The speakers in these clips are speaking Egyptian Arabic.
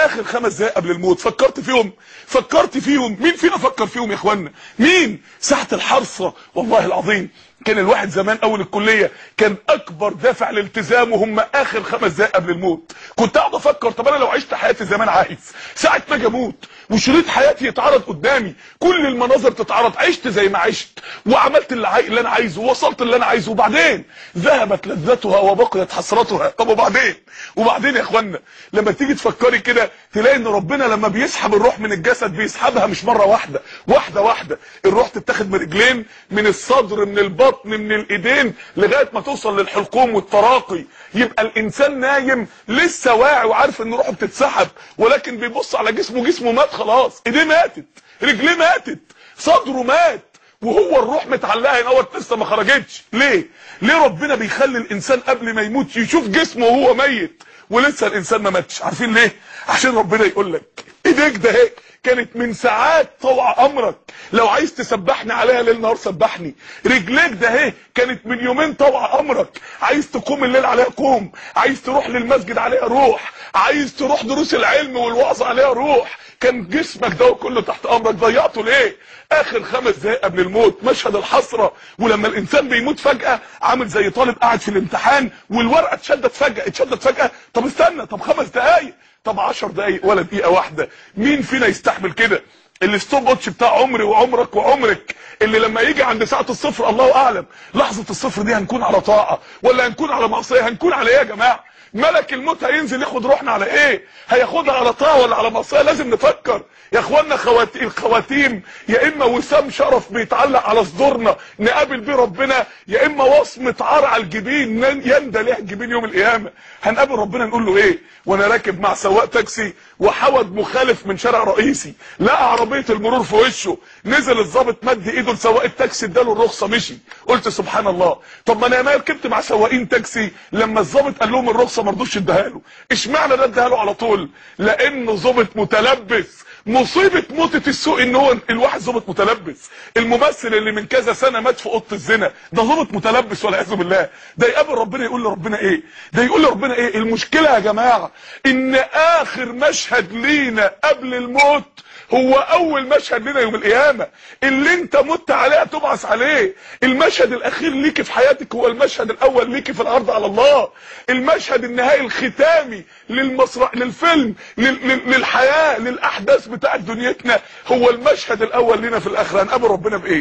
اخر خمس دقايق قبل الموت فكرت فيهم فكرت فيهم مين فينا فكر فيهم يا اخوانا مين ساعه الحرصه والله العظيم كان الواحد زمان اول الكليه كان اكبر دافع لالتزامه هم اخر خمس دقايق قبل الموت كنت اقعد افكر طب انا لو عشت حياتي زمان عايز ساعه ما اجي اموت وشريط حياتي يتعرض قدامي كل المناظر تتعرض عشت زي ما عشت وعملت اللي, عاي... اللي انا عايزه ووصلت اللي انا عايزه وبعدين ذهبت لذتها وبقيت حسرتها طب وبعدين وبعدين يا اخوانا لما تيجي تفكري كده تلاقي ان ربنا لما بيسحب الروح من الجسد بيسحبها مش مره واحده واحده واحده الروح تتاخد من رجلين من الصدر من البطن من الايدين لغايه ما توصل للحلقوم والتراقي يبقى الانسان نايم لسه واعي وعارف ان روحه بتتسحب ولكن بيبص على جسمه جسمه مات خلاص ايديه ماتت رجليه ماتت صدره مات وهو الروح متعلقه هنا هو لسه ما خرجتش ليه ليه ربنا بيخلي الانسان قبل ما يموت يشوف جسمه وهو ميت ولسه الانسان ما ماتش عارفين ليه عشان ربنا يقول لك ايديك ده هيك كانت من ساعات طوع امرك لو عايز تسبحني عليها ليل نهار سبحني رجليك ده اهي كانت من يومين طوع امرك عايز تقوم الليل عليها قوم عايز تروح للمسجد عليها روح عايز تروح دروس العلم والوعظ عليها روح كان جسمك ده كله تحت امرك ضيعته ليه اخر خمس دقايق قبل الموت مشهد الحسره ولما الانسان بيموت فجاه عامل زي طالب قاعد في الامتحان والورقه اتشدت فجاه اتشدت فجاه طب استنى طب خمس دقايق طب 10 دقايق ولا دقيقه واحده مين فينا يستحمل كده الستوب واتش بتاع عمري وعمرك وعمرك اللي لما يجي عند ساعه الصفر الله اعلم لحظه الصفر دي هنكون على طاعه ولا هنكون على معصيه هنكون على ايه يا جماعه ملك الموت هينزل ياخد روحنا على ايه هياخدها على طاعه ولا على معصيه لازم نفكر يا اخوانا خواتيم الخواتيم يا اما وسام شرف بيتعلق على صدورنا نقابل بيه ربنا يا اما وصمه عار على الجبين يندى ليه الجبين يوم القيامه هنقابل ربنا نقول له ايه وانا راكب مع سواق تاكسي وحود مخالف من شارع رئيسي لقى عربيه المرور في وشه نزل الظابط مد ايده لسواق التاكسي اداله الرخصه مشي قلت سبحان الله طب ما انا ما ركبت مع سواقين تاكسي لما الظابط قال لهم الرخصه ما رضوش اداها له اشمعنى ده اداها له على طول لانه ظابط متلبس مصيبه موتة السوق ان هو الواحد ظابط متلبس الممثل اللي من كذا سنه مات في اوضه الزنا ده ظابط متلبس والعياذ بالله ده يقابل ربنا يقول لربنا ايه ده يقول لربنا ايه المشكله يا جماعه ان اخر مشهد لينا قبل الموت هو اول مشهد لنا يوم القيامه اللي انت مت عليه تبعث عليه المشهد الاخير ليك في حياتك هو المشهد الاول ليك في الارض على الله المشهد النهائي الختامي للمسرح للفيلم لل... لل... للحياه للاحداث بتاعت دنيتنا هو المشهد الاول لنا في الاخره هنقابل ربنا بايه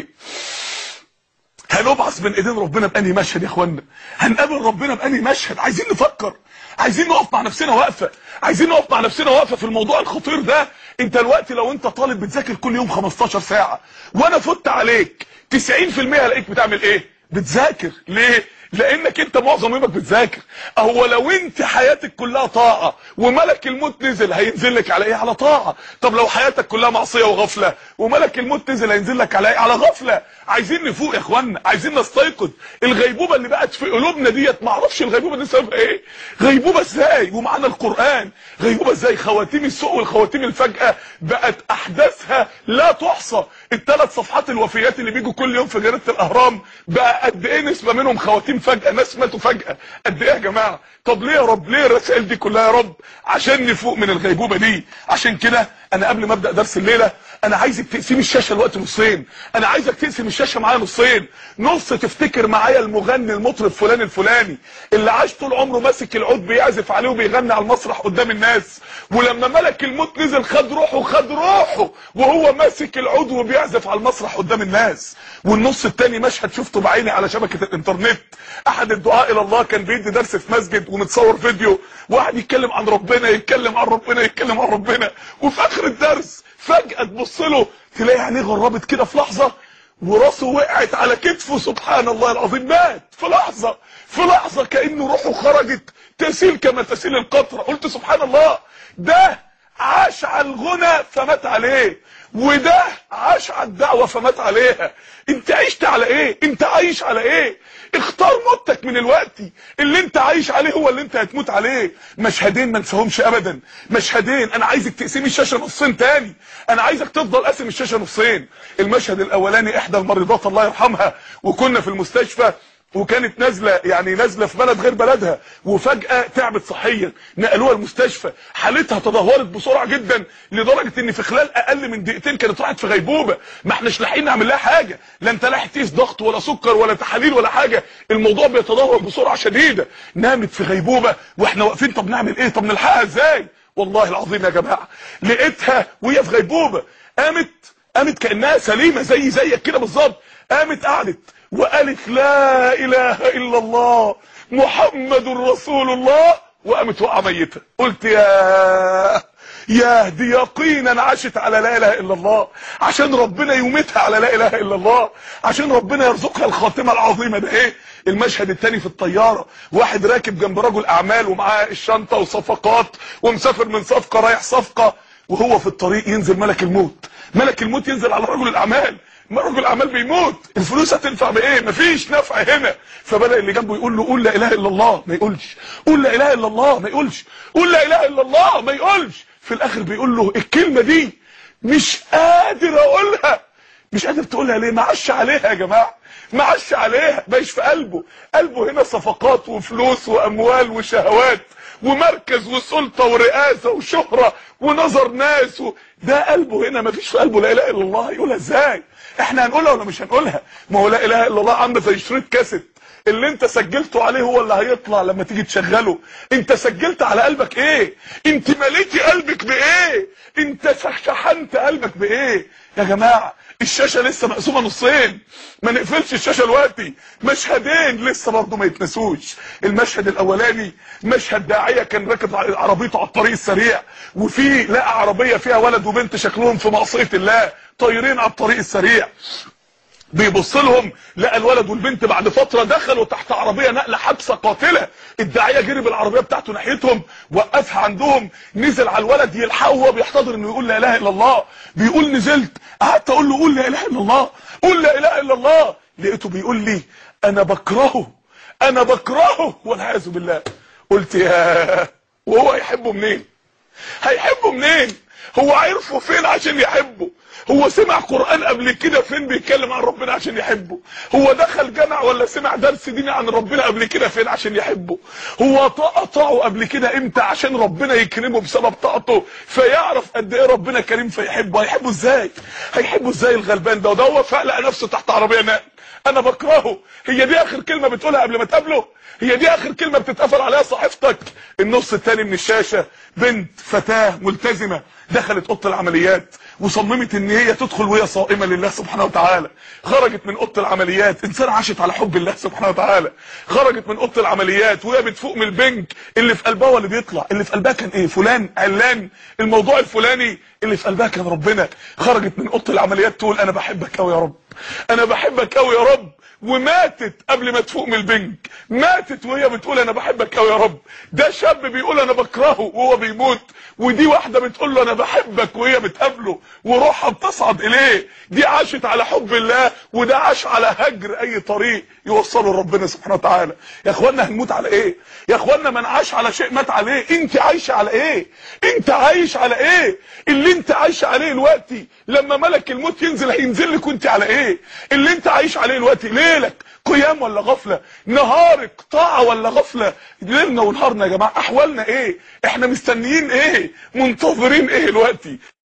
هنبعث من ايدين ربنا بانهي مشهد يا اخوانا هنقابل ربنا بانهي مشهد عايزين نفكر عايزين نقف مع نفسنا وقفه عايزين نقف مع نفسنا وقفه في الموضوع الخطير ده انت الوقت لو انت طالب بتذاكر كل يوم 15 ساعه وانا فت عليك 90% هلاقيك بتعمل ايه بتذاكر ليه لانك انت معظم يومك بتذاكر هو لو انت حياتك كلها طاعه وملك الموت نزل هينزل لك على ايه على طاعه طب لو حياتك كلها معصيه وغفله وملك الموت نزل هينزل لك على ايه على غفله عايزين نفوق يا اخوانا عايزين نستيقظ الغيبوبه اللي بقت في قلوبنا ديت ما اعرفش الغيبوبه دي سببها ايه غيبوبه ازاي ومعانا القران غيبوبه ازاي خواتيم السوء والخواتيم الفجاه بقت احداثها لا تحصى الثلاث صفحات الوفيات اللي بيجوا كل يوم في جريده الاهرام بقى قد ايه نسبه منهم خواتيم فجاه ناس ماتوا فجاه قد ايه يا جماعه طب ليه يا رب ليه الرسائل دي كلها يا رب عشان نفوق من الغيبوبه دي عشان كده انا قبل ما ابدا درس الليله انا عايزك تقسم الشاشه الوقت نصين انا عايزك تقسم الشاشه معايا نصين نص تفتكر معايا المغني المطرب فلان الفلاني اللي عاش طول عمره ماسك العود بيعزف عليه وبيغني على المسرح قدام الناس ولما ملك الموت نزل خد روحه خد روحه وهو ماسك العود وبيعزف على المسرح قدام الناس والنص التاني مشهد شفته بعيني على شبكه الانترنت احد الدعاء الى الله كان بيدي درس في مسجد ومتصور فيديو واحد يتكلم عن ربنا يتكلم عن ربنا يتكلم عن ربنا وفي اخر الدرس فجاه تبص له تلاقي عينيه غربت كده في لحظه وراسه وقعت على كتفه سبحان الله العظيم مات في لحظه في لحظه كانه روحه خرجت تسيل كما تسيل القطره قلت سبحان الله ده عاش على الغنى فمات عليه وده عاش على الدعوه فمات عليها انت عشت على ايه انت عايش على ايه اختار موتك من الوقت اللي انت عايش عليه هو اللي انت هتموت عليه مشهدين ما نساهمش ابدا مشهدين انا عايزك تقسمي الشاشه نصين تاني انا عايزك تفضل قاسم الشاشه نصين المشهد الاولاني احدى المريضات الله يرحمها وكنا في المستشفى وكانت نازله يعني نازله في بلد غير بلدها وفجاه تعبت صحيا نقلوها المستشفى حالتها تدهورت بسرعه جدا لدرجه ان في خلال اقل من دقيقتين كانت راحت في غيبوبه ما احناش لاحقين نعمل لها حاجه لا انت لاحق تقيس ضغط ولا سكر ولا تحاليل ولا حاجه الموضوع بيتدهور بسرعه شديده نامت في غيبوبه واحنا واقفين طب نعمل ايه طب نلحقها ازاي والله العظيم يا جماعه لقيتها وهي في غيبوبه قامت قامت كانها سليمه زي زيك كده بالظبط قامت قعدت وقالت لا اله الا الله محمد رسول الله وقامت وقع ميته قلت يا يا دي يقينا عاشت على لا اله الا الله عشان ربنا يميتها على لا اله الا الله عشان ربنا يرزقها الخاتمه العظيمه ده ايه المشهد التاني في الطياره واحد راكب جنب رجل اعمال ومعاه الشنطه وصفقات ومسافر من صفقه رايح صفقه وهو في الطريق ينزل ملك الموت ملك الموت ينزل على رجل الاعمال ما رجل الاعمال بيموت الفلوس هتنفع بايه مفيش نفع هنا فبدا اللي جنبه يقول له قول لا اله الا الله ما يقولش قول لا اله الا الله ما يقولش قول لا اله الا الله ما يقولش في الاخر بيقول له الكلمه دي مش قادر اقولها مش قادر تقولها ليه معش عليها يا جماعه معش عليها مش في قلبه قلبه هنا صفقات وفلوس واموال وشهوات ومركز وسلطه ورئاسه وشهره ونظر ناس و... ده قلبه هنا مفيش في قلبه لا اله الا الله يقولها ازاي احنا هنقولها ولا مش هنقولها ما هو لا اله الا الله عامله زي شريط كاسيت اللي انت سجلته عليه هو اللي هيطلع لما تيجي تشغله انت سجلت على قلبك ايه انت مليتي قلبك بايه انت شحنت قلبك بايه يا جماعه الشاشه لسه مقسومه نصين ما نقفلش الشاشه دلوقتي مشهدين لسه برضه ما يتنسوش المشهد الاولاني مشهد داعيه كان راكب عربيته على الطريق السريع وفي لقى عربيه فيها ولد وبنت شكلهم في معصيه الله طايرين على الطريق السريع بيبص لهم لقى الولد والبنت بعد فتره دخلوا تحت عربيه نقله حادثه قاتله الداعيه جري بالعربيه بتاعته ناحيتهم وقفها عندهم نزل على الولد يلحقه وهو بيحتضر انه يقول لا اله الا الله بيقول نزلت قعدت اقول له قول لا اله الا الله قول لا اله الا الله لقيته بيقول لي انا بكرهه انا بكرهه والعياذ بالله قلت يا وهو هيحبه منين هيحبه منين هو عرفه فين عشان يحبه هو سمع قرآن قبل كده فين بيتكلم عن ربنا عشان يحبه هو دخل جامع ولا سمع درس ديني عن ربنا قبل كده فين عشان يحبه هو طاعه قبل كده امتى عشان ربنا يكرمه بسبب طاعته فيعرف قد ايه ربنا كريم فيحبه هيحبه ازاي هيحبه ازاي الغلبان ده وده هو فقلق نفسه تحت عربيه نقل انا بكرهه هي دي اخر كلمه بتقولها قبل ما تقابله هي دي اخر كلمه بتتقفل عليها صحيفتك النص الثاني من الشاشه بنت فتاه ملتزمه دخلت اوضه العمليات وصممت ان هي تدخل وهي صائمه لله سبحانه وتعالى خرجت من اوضه العمليات انسان عاشت على حب الله سبحانه وتعالى خرجت من اوضه العمليات وهي بتفوق من البنك اللي في قلبها واللي بيطلع اللي في قلبها كان ايه فلان علان الموضوع الفلاني اللي في قلبها كان ربنا خرجت من اوضه العمليات تقول انا بحبك قوي يا رب انا بحبك قوي يا رب وماتت قبل ما تفوق من البنك ماتت وهي بتقول انا بحبك قوي يا رب ده شاب بيقول انا بكرهه وهو بيموت ودي واحده بتقول له انا بحبك وهي بتقابله وروحها بتصعد اليه دي عاشت على حب الله وده عاش على هجر اي طريق يوصله لربنا سبحانه وتعالى يا اخوانا هنموت على ايه يا اخوانا من عاش على شيء مات عليه انت عايشه على ايه انت عايش على ايه اللي انت عايش عليه دلوقتي لما ملك الموت ينزل هينزل لك وانت على ايه اللي انت عايش عليه دلوقتي ليلك قيام ولا غفله نهارك طاعه ولا غفله ليلنا ونهارنا يا جماعه احوالنا ايه احنا مستنيين ايه منتظرين ايه دلوقتي